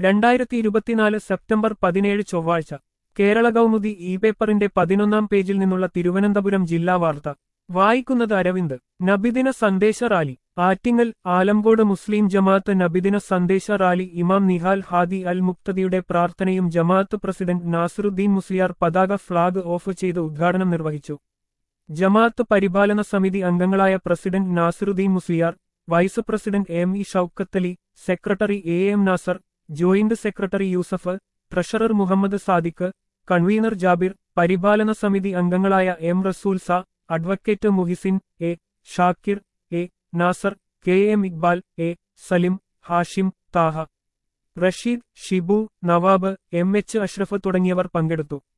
രണ്ടായിരത്തി ഇരുപത്തിനാല് സെപ്റ്റംബർ പതിനേഴ് ചൊവ്വാഴ്ച കേരള കൗമുദി ഇ പേപ്പറിന്റെ പതിനൊന്നാം പേജിൽ നിന്നുള്ള തിരുവനന്തപുരം ജില്ലാ വാർത്ത വായിക്കുന്നത് അരവിന്ദ് നബിദിന സന്ദേശ റാലി ആറ്റിങ്ങൽ ആലംകോട് മുസ്ലിം ജമാഅത്ത് നബിദിന സന്ദേശ റാലി ഇമാം നിഹാൽ ഹാദി അൽ മുക്തദിയുടെ പ്രാർത്ഥനയും ജമാഅത്ത് പ്രസിഡന്റ് നാസറുദ്ദീൻ മുസ്ലിയാർ പതാക ഫ്ളാഗ് ഓഫ് ചെയ്ത് ഉദ്ഘാടനം നിർവഹിച്ചു ജമാഅത്ത് പരിപാലന സമിതി അംഗങ്ങളായ president Nasiruddin Musliyar vice president M E Shoukathali secretary A M Nasar joint secretary Yusuf treasurer Muhammad Sadiq convener Jabir പരിപാലന സമിതി അംഗങ്ങളായ എം റസൂൽ സ advocate Muhisin A Shakir A Nasar K M Iqbal A Salim Hashim Thaha Rasheed Shibu Nawab M H Ashraf തുടങ്ങിയവർ പങ്കെടുത്തു